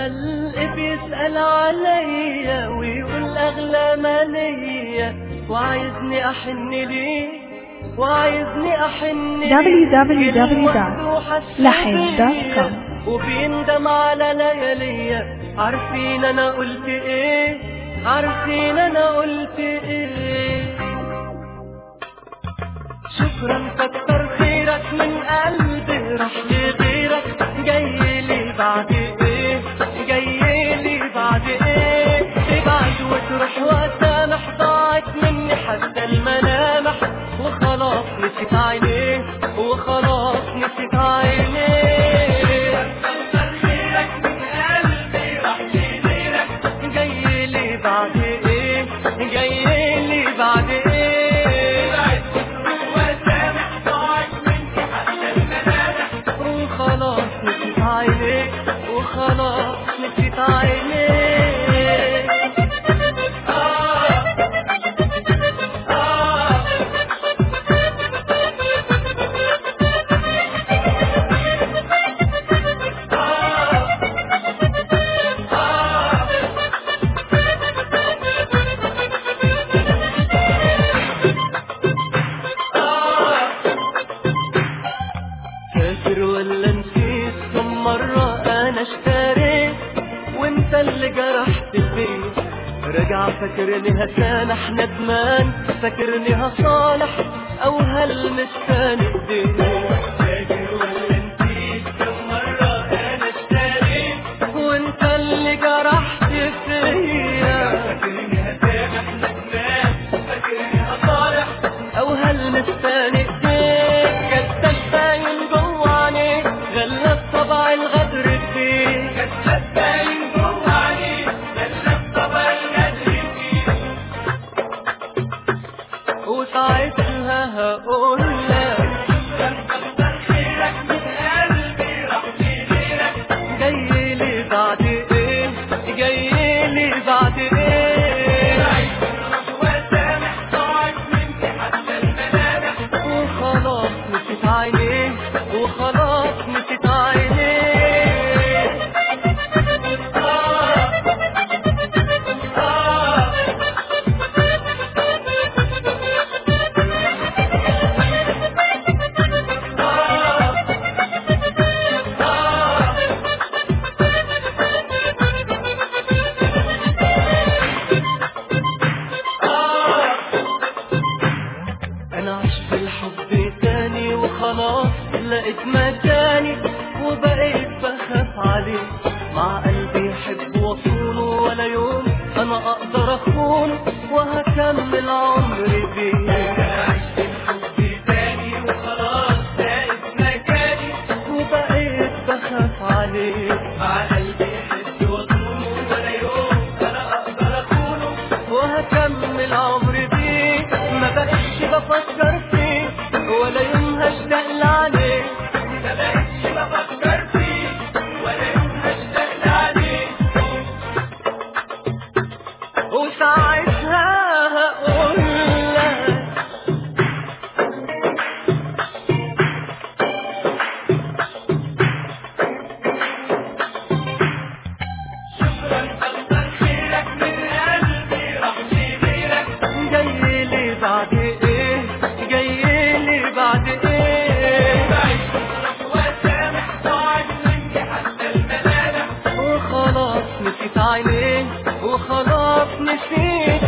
قلبي بيسأل عليا ويقول أغلى ما ليا وعايزني أحن ليه وعايزني أحن ليه www.lahib.com وبيندم على لياليا عارفين أنا قلت إيه عارفين أنا قلت إيه شكرا كتر خيرك من قلبي راح لغيرك جاي لي بعد ايه جاي لي بعد ايه تبعد وتروح وسامح ضاعت مني حتى الملامح وخلاص نسيت عينيه وخلاص نسيت عينيه كتر خيرك من قلبي راح لغيرك جاي لي بعد ايه جاي لي بعد ايه وخلاص نسيت عينيك وخلاص نسيت عينيك آه آه فاكر ولا نسيت كم مرة أنا اشتريت وانت اللي جرحت البيت راجع فاكرني هسامح ندمان فاكرني هصالح أو هل مستاني ايديك فاكر ولا نسيت كم مرة أنا اشتريت وانت اللي جرحت فيا فاكرني هسامح ندمان فاكرني هصالح أو هل مستاني ايديك كداب باين جوه عينيك غلب طبع الغدر فيك كداب باين جوه عينيك غلب طبع الغدر فيك وساعتها هقول لك جاي لي بعد ايه جاي لي بعد ايه وخلاص نسيت عينيه وخلاص نسيت عينيه آه آه انا عشت الحب تاني وخلاص لقيت مكاني وبقيت بخاف عليه مع قلبي يحب وصوله ولا يوم انا اقدر اخونه وهكمل عمري بيه انا عشت الحب تاني وخلاص لقيت مكاني وبقيت بخاف عليه مع قلبي يحب وصوله ولا يوم انا اقدر اخونه وهكمل عمري بيه ما بقتش بفكر فيه ولا يوم هشتاق لعليه ما بقتش بفكر فيه ولا يوم هشتاق لعليه وساعتها هقول لك جاي لي بعد ايه جاي لي بعد ايه وخلاص نسيت عينيه وخلاص نسيت